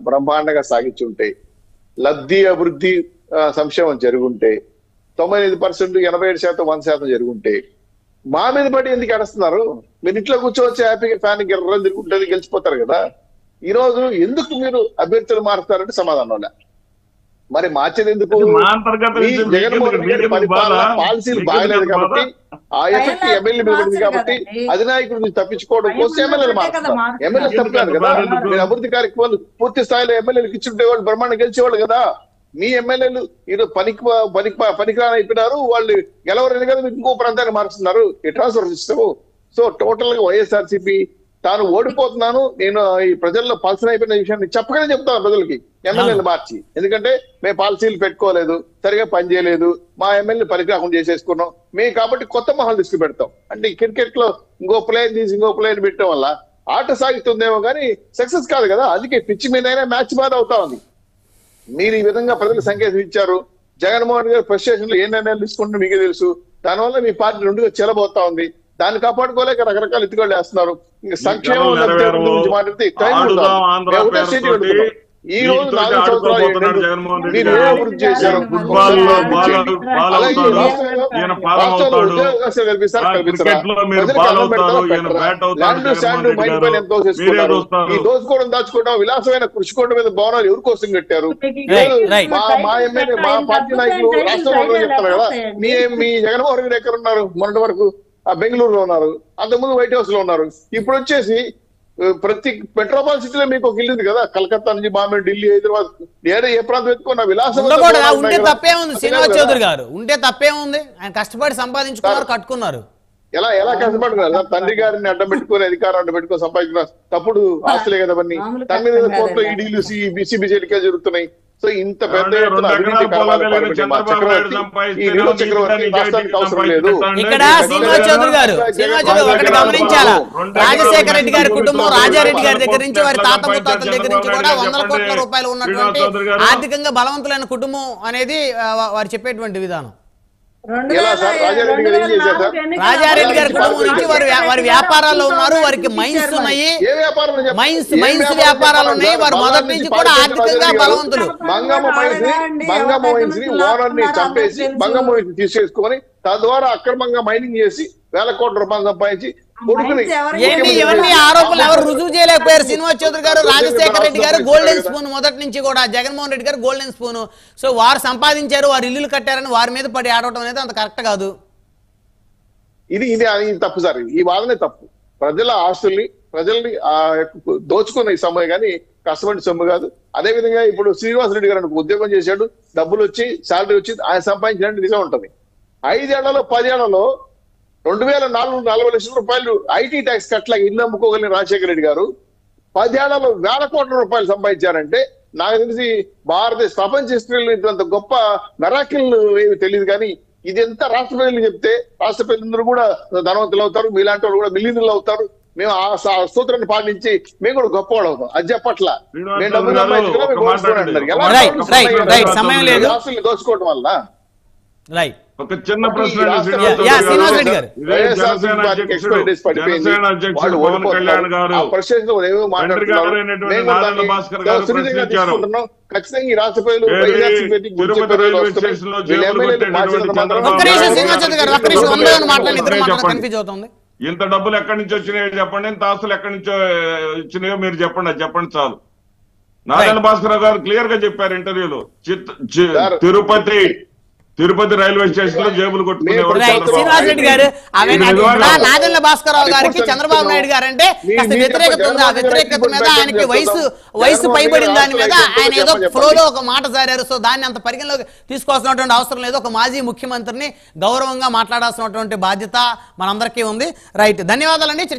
బ్రహ్మాండంగా సాగించుంటే లబ్ధి అభివృద్ధి ఆ, సంక్షేమం జరుగుంటే తొంభై ఐదు పర్సెంట్ ఎనభై ఏడు శాతం వంద శాతం జరుగుంటే మా మీద పడి ఎందుకు ఎడస్తున్నారు మీరు ఇంట్లో కూర్చోవచ్చు హ్యాపీగా ఫ్యాన్ గిర్రం తిరుగుంటుంది గెలిచిపోతారు కదా ఈ రోజు ఎందుకు మీరు అభ్యర్థులు మారుస్తారంటే సమాధానం లే. మరి మార్చేది ఎందుకు అది మా అంతర్గత మీ విషయం. జగన్మోహన్ రెడ్డి గారి మీకెందుకు పరిపాలన బాధ? పాలసీలు మీకెందుకు బాగలేదు బాధ? కాబట్టి ఆ ఎఫెక్ట్ అయినా ఎమ్మెల్యే మీద పడింది కాబట్టి కదండి. అధినాయకుడి నుంచి తప్పించుకోవడం కోసం భయం ఎమ్మెల్యేలు ఉన్నట్టే కదా మారుస్తారు మారుతున్నారు. ఎమ్మెల్యే తప్పలేదు కదా ఎందుకు? మీరు అభివృద్ధి కార్యక్రమాలు పూర్తి స్థాయిలో ఎమ్మెల్యేలకు ఇచ్చుంటే వాళ్ళు బ్రహ్మాండం గెలిచేవాళ్ళు కదా మీ ఎమ్మెల్యేలు ఈరోజు పనికి పనికి పనికిరాని అయిపోయినారు వాళ్ళు గెలవరని కదా మీకు ఇంకో ప్రాంతాన్ని మారుస్తున్నారు ఈ ట్రాన్స్ఫర్ సిస్టమ్ సో టోటల్ గా వైఎస్ఆర్సీపీ తాను ఓడిపోతున్నాను నేను ఈ ప్రజల్లో పల్సన్ అయిపోయిన విషయాన్ని చెప్పగానే చెప్తాను ప్రజలకి ఎమ్మెల్యేలు మార్చి ఎందుకంటే మేము పాలసీలు పెట్టుకోలేదు సరిగా పని చేయలేదు మా ఎమ్మెల్యే పనికి రాకుండా చేసేసుకున్నాం మేము కాబట్టి కొత్త మొహాలు తీసుకు పెడతాం అంటే ఈ క్రికెట్ లో ఇంకో ప్లేయర్ తీసి ఇంకో ప్లేయర్ పెట్టడం వల్ల ఆట సాగుతుందేమో కానీ సక్సెస్ కాదు కదా అందుకే పిచ్చి మీద మ్యాచ్ బాధ అవుతా ఉంది మీరు ఈ విధంగా ప్రజలకు సంకేతం ఇచ్చారు జగన్మోహన్ గారు ఫ్రస్ట్రేషన్ లో ఏ నిర్ణయాలు తీసుకుంటే మీకే తెలుసు దానివల్ల మీ పార్టీ రెండుగా చెలబోతా ఉంది దాన్ని కాపాడుకోలేక రకరకాల ఎత్తుగోళ్ళు వేస్తున్నారు ఇంకా సంక్షేమం జనం లబ్ధి నెరవేరవు. గురించి మాట్లాడితే టైం కూడా ఆడుదాం రాదు. ఆంధ్ర మేము ఒకటే పేరుతోటి సీటు పెడుతున్నాం. ఈ రోజు దీంతో నాలుగు సంవత్సరాలు ఆడుకోబోతున్నాడు ఏంటంటే జగన్మోహన్ రెడ్డి మీరు గారు. ఏ అభివృద్ధి చేశారు ఫుట్బాల్ లో బాల్ బాల్ అలాగే అవుతాడు రాష్ట్రంలో ఈయన పాదం రాష్ట్రంలో అవుతాడు ఉద్యోగాలు కల్పిస్తారా? ఆ, కల్పిస్తారా? క్రికెట్ లో మీరు ప్రజలకు బాల్ అన్నం అవుతారు పెడతారా? ఈయన పెట్టరా? బ్యాట్ అవుతాడు land Jaganmohan sand Reddy mind గారు. పైన ఎంతో మీరే చేసుకున్నారు చూస్తారు ఈ దోచుకోవడం దాచుకోవడం విలాసమైన కృషికోవడం మీద భవనాలు ఎవరి కోసం కట్టారు Right, right. మా మా ఎమ్మెల్యే మా పార్టీ నాయకులు రాష్ట్రంలో ఉన్నారని చెప్తారు కదా మీ మీ జగన్మోహన్ రెడ్డి ఎక్కడ ఉన్నారు మొన్నటి వరకు ఆ బెంగళూరులో ఉన్నారు అంతకుముందు వైట్ హౌస్ లో ఉన్నారు ఇప్పుడు వచ్చేసి ఆ, ప్రతి మెట్రోపాల్ సిటీలో మీకు ఒక ఇల్లు ఉంది కదా కలకత్తా నుంచి బాంబే ఢిల్లీ హైదరాబాద్ ఏదో ఏ ప్రాంతం ఎత్తుకున్న విలాసం ఉండకూడదా ఉంటే తప్పే ఉంది శ్రీనివాస్ చౌదరి గారు ఉంటే తప్పే ఉంది ఆయన కష్టపడి సంపాదించుకున్నారు కట్టుకున్నారు ఎలా ఎలా కష్టపడుతున్నారు సార్ తండ్రి గారిని అడ్డం పెట్టుకుని అధికారం అడ్డం పెట్టుకుని సంపాదించిన తప్పుడు ఆస్తులే కదా అవన్నీ మామూలు తన మీద కష్టం కోర్టులో కాదు. ఈడీలు సిబిసిబిసిడికే జరుగుతున్నాయి సో ఇంత పెద్ద ఏమంటే ఎత్తున రెండు అవినీతి ఎకరాల కర్మాలు పొలాలు కలిగిన పాల్పడే మా చంద్రబాబు నాయుడు చక్రవర్తి, సంపాదిస్తే ఈ నిలువ నిజాయితీ చక్రవర్తి రాష్ట్రానికి అవసరం లేదు పెట్టండి. ఇక్కడ జగన్ శ్రీనివాస్ చౌదరి గారు శ్రీనివాస్ చౌదరి ఒకటి గమనించాలా రాజశేఖర రెడ్డి గారి కుటుంబం రాజారెడ్డి గారి దగ్గర నుంచి వారి తాత ముత్తాతల దగ్గర నుంచి కూడా వందల కోట్ల రూపాయలు ఉన్నటువంటి ఆర్థికంగా బలవంతులైన కుటుంబం అనేది ఆ, వా- వారు చెప్పేటువంటి విధానం రెండు ఎలా వేల- సార్? రాజారెడ్డి గారు ఏం రెండు వేల చేశారు సార్? నాలుగు ఎన్నికల రాజారెడ్డి గారి అప్పుడు కుటుంబం నుంచి వారి వ్యా- వారి వ్యాపారాల్లో ఉన్నారు వారికి మైన్స్ ఉన్నాయి ఏ వ్యాపారం చెప్పండి? మైన్స్ ఏ మైన్స్ వ్యాపారం వ్యాపారాలు చెప్పండి? ఉన్నాయి వారు బల్లారి మొదటి నుంచి కూడా పాలించిన ఆర్థికంగా రాజారెడ్డి గారు బలవంతులు మంగమ్మ మైన్స్ ని మంగమ్మ మైన్స్ ని ఓనర్ ని చంపేసి మంగమ్మ మైన్స్ ని తీసేసుకొని తద్వారా అక్రమంగా మైనింగ్ చేసి వేల కోట్ల రూపాయలు సంపాదించి కొడుకుని మైన్స్ ఎవరికి ఏంటి ఇవన్నీ ఆరోపణలు ఎవరు రుజువు చేయలేకపోయారు శ్రీనివాస్ చౌదరి గారు రాజశేఖర రెడ్డి గారు గోల్డెన్ స్పూన్ మొదటి నుంచి కూడా జగన్మోహన్ రెడ్డి గారు గోల్డెన్ స్పూన్ సో వారు సంపాదించారు వారు ఇల్లులు కట్టారని వారి మీద పడి ఆడటం అనేది అంత కరెక్ట్ కాదు ఇది ఇది ఇది తప్పు సార్ ఈ వాదనే తప్పు ప్రజల ఆస్తుల్ని ప్రజల్ని ఆ యొక్క దోచుకున్న ఈ సొమ్ము కానీ కష్టపడి సొమ్ము కాదు అదే విధంగా ఇప్పుడు శ్రీనివాస్ రెడ్డి గారు అనుకో ఉద్యోగం చేశాడు డబ్బులు వచ్చి శాలరీ వచ్చి ఆయన సంపాదించినట్టు నిజం ఉంటది ఐదేళ్లలో పదేళ్లలో రెండు వేల నాలుగు నలభై లక్షల రూపాయలు ఐటీ ట్యాక్స్ కట్ల ఇల్లు అమ్ముకోగలిగిన రాజశేఖర రెడ్డి గారు పదేళ్లలో వేల కోట్ల రూపాయలు సంపాదించారంటే నాకు తెలిసి భారతదేశ ప్రపంచ హిస్టరీలో ఇంత గొప్ప మెరాకిల్ ఏమి తెలియదు కానీ ఇది ఎంత రాష్ట్ర ప్రజలు చెప్తే రాష్ట్ర ప్రజలందరూ కూడా ధనవంతులు అవుతారు మీలాంటి వాళ్ళు కూడా మిలియన్లు అవుతారు మేము ఆ స- సూత్రాన్ని పాటించి మేము కూడా గొప్పవాళ్ళు అవుతాం అది చెప్పట్ల శ్రీనివాస్ మేము డబ్బులు గారు, సంపాదించుకున్నా మేము ఒక మాట దోచుకోండి అంటారు. ఎలా రైట్, దోచుకుంటున్నారు? Right, right. సమయం లేదు. ఆస్తుల్ని దోచుకోవడం వల్ల రైట్ ఒక చిన్న ప్రశ్న ఈ అండి రాష్ట్ర శ్రీనివాస్ యా, చౌదరి శ్రీనివాస్ గారు. రెడ్డి గారు. ఇదే జనసేన అధ్యక్షుడు జనసేన అధ్యక్షుడు పవన్ కళ్యాణ్ గారు తండ్రి గారు అయినటువంటి నాదెండ్ల భాస్కర్ గారు ప్రశ్నించారు. ఖచ్చితంగా ఈ రాష్ట్ర ప్రజలు ఏది వైఎస్ఆర్ పెట్టి గుర్తు తిరుపతి ప్రజలు రైల్వే వస్తున్నాయి. స్టేషన్ లో వీళ్ళ జేబులు ఎమ్మెల్యేలు కొట్టేటటువంటి మార్చినంత మాత్రం చంద్రబాబు ఒక్క నిమిషం నాయుడు శ్రీనివాస్ చౌదరి గారు ఒక్క నిమిషం వన్ బై వన్ మాట్లాడండి ఇద్దరు మాట్లాడ కన్ఫ్యూజ్ అవుతుంది ఇంత డబ్బులు ఎక్కడి నుంచి వచ్చినాయో చెప్పండి ఇంత ఆస్తులు ఎక్కడి నుంచో వచ్చినాయో మీరు చెప్పండి అది చెప్పండి చాలు నారాయణ భాస్కర్ గారు క్లియర్ గా చెప్పారు ఇంటర్వ్యూలో చిత్ చి- sir, Tirupati Tirupati railway station లో జేబులు కొట్టుకునేవాడు రైట్ చంద్రబాబు శ్రీనివాస్ రెడ్డి గారు అవన్నీ ఇది అది నిజమా? నా- నాదెండ్ల భాస్కరరావు గారికి ఇప్పుడు చంద్రబాబు నాయుడు గారు అంటే మీ- కాస్త మీ వ్యతిరేకత ఉంది ఆ చెప్పండి. వ్యతిరేకత మీద జగన్మోహన్ ఆయనకి రెడ్డి వయసు గారు వయసు చెప్పండి. పైబడిన దాని మీద చెప్పండి. ఆయన ఏదో చెప్పండి. ఫ్లోలో ఒక మాట జారారు సో దాన్ని అంత పరిగణలోకి తీసుకోవాల్సినటువంటి అవసరం లేదు ఒక మాజీ ముఖ్యమంత్రిని గౌరవంగా మాట్లాడాల్సినటువంటి బాధ్యత మనందరికీ ఉంది రైట్ ధన్యవాదాలండి